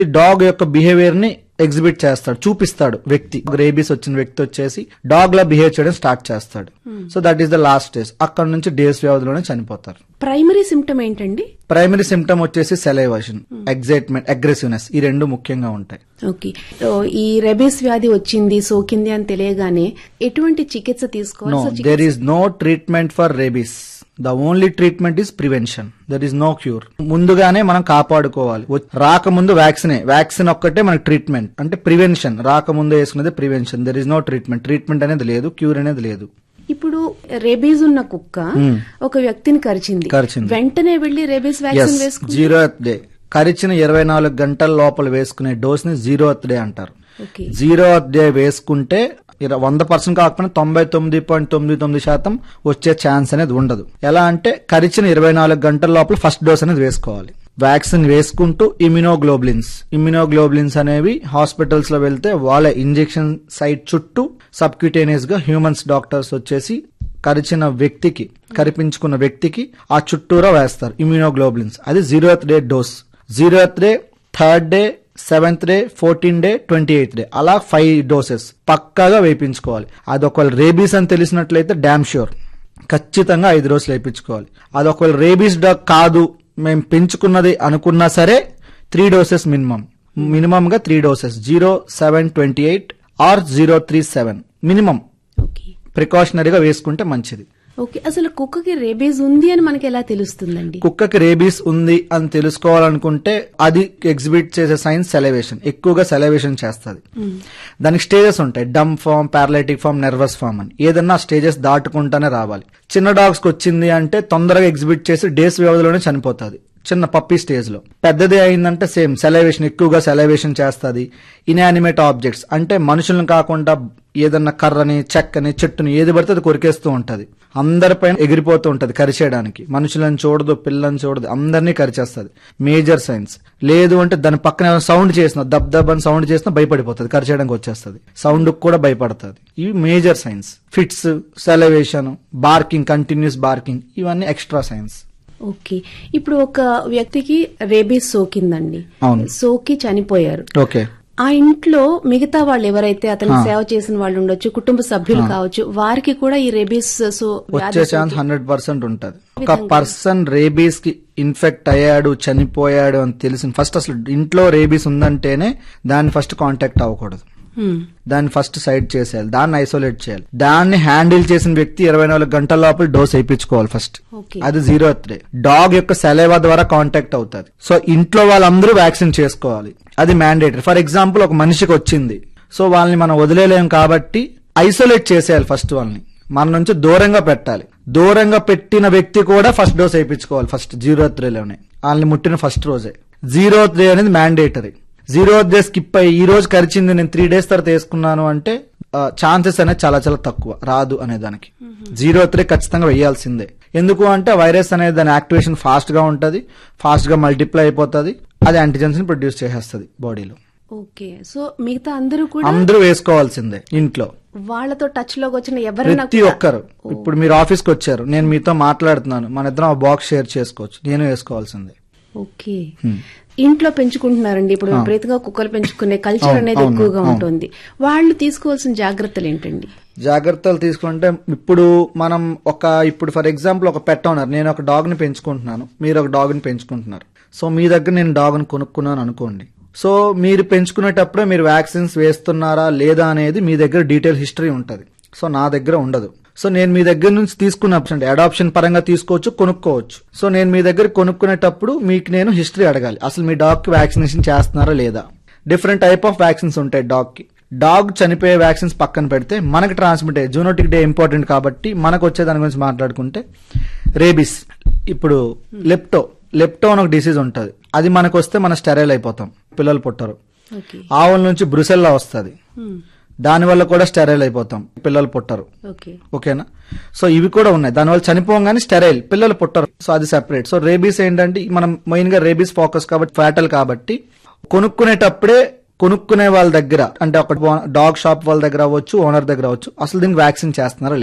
Dog యొక్క behaviour ని exhibit చేస్తాడు చూపిస్తాడు వ్యక్తి రేబీస్ వచ్చిన వ్యక్తి వచ్చేసి డాగ్ లా బిహేవ్ చేయడం స్టార్ట్ చేస్తాడు so that is the last stage అక్కడ నుంచి డేస్ వ్యవధిలోనే చనిపోతారు ప్రైమరీ సిమ్టమ్ ఏంటండి ప్రైమరీ సిమ్టమ్ వచ్చేసి సెలైవేషన్ ఎగ్జైట్మెంట్ అగ్రెసివ్నెస్ ఈ రెండు ముఖ్యంగా ఉంటాయి ఓకే సో ఈ రెబీస్ వ్యాధి వచ్చింది సోకింది అని తెలియగానే ఎటువంటి చికిత్స నో తీసుకోవాలి there is no treatment for rabies the only treatment is prevention there is no cure ముందుగానే మనం కాపాడుకోవాలి వ- రాకముందు వ్యాక్సినే వ్యాక్సిన్ ఒక్కటే మనకి ట్రీట్మెంట్ అంటే ప్రివెన్షన్ రాకముందు వేసుకునేది prevention there is no treatment treatment అనేది లేదు క్యూర్ అనేది లేదు ఇప్పుడు రేబీస్ ఉన్న కుక్క ఒక వ్యక్తిని కరిచింది కరిచింది. వెంటనే వెళ్లి రేబీస్ వ్యాక్సిన్ వేసుకుంటే జీరో డే కరిచిన ఇరవై నాలుగు గంటల లోపల వేసుకునే డోస్ ని జీరో డే అంటారు ఓకే జీరో డే వేసుకుంటే ఇర- వంద పర్సెంట్ కాకపోయినా తొంభై తొమ్మిది పాయింట్ తొమ్మిది తొమ్మిది శాతం వచ్చే ఛాన్స్ అనేది ఉండదు ఎలా అంటే కరిచిన ఇరవై నాలుగు గంటల లోపల ఫస్ట్ డోస్ అనేది వేసుకోవాలి వ్యాక్సిన్ వేసుకుంటూ ఇమ్యునోగ్లోబులిన్స్ ఇమ్యునోగ్లోబులిన్స్ అనేవి హాస్పిటల్స్ లో వెళ్తే వాళ్ళ ఇంజెక్షన్ సైట్ చుట్టూ సబ్క్యూటేనియస్ గా హ్యూమన్స్ డాక్టర్స్ వచ్చేసి కరిచిన వ్యక్తికి కరిపించుకున్న వ్యక్తికి ఆ చుట్టూరా వేస్తారు ఇమ్యునోగ్లోబులిన్స్ అది zero day dose zero day third day seventh day fourteen day twenty eighth day అలా ఫైవ్ డోసెస్ పక్కాగా వేయించుకోవాలి అది ఒకవేళ రేబీస్ అని తెలిసినట్లయితే డామ్ ష్యూర్ ఖచ్చితంగా ఐదు రోజులు వేయించుకోవాలి అది ఒకవేళ రేబీస్ డాగ్ కాదు మేము పెంచుకున్నది అనుకున్నా సరే త్రీ డోసెస్ మినిమం మినిమం గా three doses zero seven twenty eight or zero three seven minimum okay ప్రికాషనరీగా వేసుకుంటే మంచిది ఓకే అసలు కుక్కకి రేబీస్ ఉంది అని మనకి ఎలా తెలుస్తుందండి కుక్కకి రేబీస్ ఉంది అని తెలుసుకోవాలనుకుంటే అది ఎగ్జిబిట్ చేసే సైన్స్ సెలవేషన్ ఎక్కువగా సెలవేషన్ చేస్తుంది దానికి స్టేజెస్ ఉంటాయి dumb form paralytic form nervous form అని ఏదన్నా స్టేజెస్ దాటుకుంటానే రావాలి చిన్న డాగ్స్ కి వచ్చింది అంటే తొందరగా ఎగ్జిబిట్ చేసి డేస్ వ్యవధిలోనే చనిపోతుంది చిన్న పప్పీ స్టేజ్ లో పెద్దది అయిందంటే సేమ్ సెలవేషన్ ఎక్కువగా సెలవేషన్ చేస్తుంది ఇన్యానిమేట్ ఆబ్జెక్ట్స్ అంటే మనుషులను కాకుండా ఏదన్నా కర్రని చెక్కని చెట్టుని ఏది పడితే అది కొరికేస్తూ ఉంటది అందరిపైన ఎగిరిపోతూ ఉంటది కరిచేయడానికి మనుషులను చూడదు పిల్లని చూడదు అందరినీ కరిచేస్తుంది మేజర్ సైన్స్ లేదు అంటే దాని పక్కన సౌండ్ చేసిన దబ్ దబ్ అని సౌండ్ చేసినా భయపడిపోతుంది కరిచేయడానికి వచ్చేస్తుంది సౌండ్ కూడా భయపడుతుంది ఇవి major signs fits salivation barking continuous barking ఇవన్నీ ఎక్స్ట్రా సైన్స్ ఓకే ఇప్పుడు ఒక వ్యక్తికి రేబీస్ సోకిందండి అవును. సోకి చనిపోయారు ఓకే ఆ ఇంట్లో మిగతా వాళ్ళు ఎవరైతే అతనికి సేవ చేసిన వాళ్ళు ఉండొచ్చు కుటుంబ సభ్యులు కావచ్చు వారికి కూడా ఈ రేబీస్ సో వచ్చే ఛాన్స్ హండ్రెడ్ పర్సెంట్ ఉంటది ఒక పర్సన్ రేబీస్ కి ఇన్ఫెక్ట్ అయ్యాడు చనిపోయాడు అని తెలిసిన ఫస్ట్ అసలు ఇంట్లో రేబీస్ ఉందంటేనే దాన్ని ఫస్ట్ కాంటాక్ట్ అవ్వకూడదు హ్మ్. దాన్ని ఫస్ట్ సైడ్ చేసేయాలి దాన్ని ఐసోలేట్ చేయాలి దాన్ని హ్యాండిల్ చేసిన వ్యక్తి ఇరవై నాలుగు గంటల లోపల డోస్ వేయించుకోవాలి ఫస్ట్ ఓకే అది జీరో డే డాగ్ యొక్క సెలైవా ద్వారా కాంటాక్ట్ అవుతుంది సో ఇంట్లో వాళ్ళందరూ వ్యాక్సిన్ చేసుకోవాలి అది మ్యాండేటరీ ఫర్ ఎగ్జాంపుల్ ఒక మనిషికి వచ్చింది సో వాళ్ళని మనం వదిలేలేం కాబట్టి ఐసోలేట్ చేసేయాలి ఫస్ట్ వాళ్ళని మన నుంచి దూరంగా పెట్టాలి దూరంగా పెట్టిన వ్యక్తి కూడా ఫస్ట్ డోస్ వేయించుకోవాలి ఫస్ట్ జీరో త్రీలోనే వాళ్ళని ముట్టిన ఫస్ట్ రోజే జీరో త్రీ అనేది మ్యాండేటరీ జీరో డే స్కిప్ అయ్యి ఈ రోజు కరిచింది నేను త్రీ డేస్ తర్వాత వేసుకున్నాను అంటే ఛాన్సెస్ అనేది చాలా చాలా తక్కువ రాదు అనే దానికి జీరో త్రీ ఖచ్చితంగా వేయాల్సిందే ఎందుకు అంటే వైరస్ అనేది దాని యాక్టివేషన్ ఫాస్ట్ గా ఉంటది ఫాస్ట్ గా మల్టిప్లై అయిపోతుంది అది యాంటీజెన్స్ ని ప్రొడ్యూస్ చేసేస్తుంది బాడీలో ఓకే సో మిగతా అందరూ కూడా అందరూ వేసుకోవాల్సిందే ఇంట్లో వాళ్ళతో టచ్ లోకి వచ్చిన ఎవరైనా ప్రతి ఒక్కరు ఇప్పుడు మీరు ఆఫీస్ కి వచ్చారు నేను మీతో మాట్లాడుతున్నాను మన ఇద్దరం బాక్స్ షేర్ చేసుకోవచ్చు నేను వేసుకోవాల్సిందే ఓకే ఇంట్లో పెంచుకుంటున్నారండి ఇప్పుడు విపరీతంగా కుక్కలు పెంచుకునే కల్చర్ అవును, అనేది అవును, ఎక్కువగా అవును. ఉంటుంది వాళ్ళు తీసుకోవాల్సిన జాగ్రత్తలు ఏంటండి జాగ్రత్తలు తీసుకుంటే ఇప్పుడు మనం ఒక ఇప్పుడు ఫర్ ఎగ్జాంపుల్ ఒక పెట్ ఓనర్ నేను ఒక డాగ్ ని పెంచుకుంటున్నాను మీరు ఒక డాగ్ ని పెంచుకుంటున్నారు సో మీ దగ్గర నేను డాగ్ ని కొనుక్కున్నాను అనుకోండి సో మీరు పెంచుకునేటప్పుడే మీరు వ్యాక్సిన్స్ వేస్తున్నారా లేదా అనేది మీ దగ్గర డీటెయిల్ హిస్టరీ ఉంటది సో నా దగ్గర ఉండదు సో నేను మీ దగ్గర నుంచి తీసుకున్న ఆప్షన్ అడాప్షన్ పరంగా తీసుకోవచ్చు కొనుక్కోవచ్చు సో నేను మీ దగ్గర కొనుక్కునేటప్పుడు మీకు నేను హిస్టరీ అడగాలి అసలు మీ డాగ్ కి వ్యాక్సినేషన్ చేస్తున్నారా లేదా డిఫరెంట్ టైప్ ఆఫ్ వ్యాక్సిన్స్ ఉంటాయి డాగ్ కి డాగ్ చనిపోయే వ్యాక్సిన్స్ పక్కన పెడితే మనకి ట్రాన్స్మిట్ అయ్యే జూనోటిక్ డే ఇంపార్టెంట్ కాబట్టి మనకు వచ్చే దాని గురించి మాట్లాడుకుంటే రేబిస్ ఇప్పుడు లెప్టో లెప్టో అని ఒక డిసీజ్ ఉంటుంది అది మనకు వస్తే మనం స్టెరైల్ అయిపోతాం పిల్లలు పుట్టరు ఓకే ఆవుల నుంచి బ్రుసెల్లా వస్తుంది దానివల్ల కూడా స్టెరైల్ అయిపోతాం పిల్లలు పుట్టరు ఓకే ఓకేనా సో ఇవి కూడా ఉన్నాయి దానివల్ల చనిపోగానే స్టెరైల్ పిల్లలు పుట్టరు సో అది సెపరేట్ సో రేబీస్ ఏంటంటే మనం మెయిన్ గా రేబీస్ ఫోకస్ కాబట్టి ఫ్యాటల్ కాబట్టి కొనుక్కునేటప్పుడే కొనుక్కునే వాళ్ళ దగ్గర అంటే ఒక డాగ్ షాప్ వాళ్ళ దగ్గర అవ్వచ్చు ఓనర్ దగ్గర అవ్వచ్చు అసలు దీనికి వ్యాక్సిన్ చేస్తున్నారా లేదా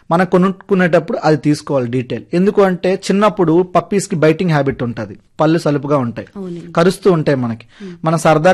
మనం కొనుక్కునేటప్పుడు అది తీసుకోవాలి డీటెయిల్ ఎందుకు అంటే చిన్నప్పుడు పప్పీస్ కి బైటింగ్ హ్యాబిట్ ఉంటది పళ్ళు సలుపుగా ఉంటాయి అవునండి కరుస్తూ ఉంటాయి మనకి మన సరదా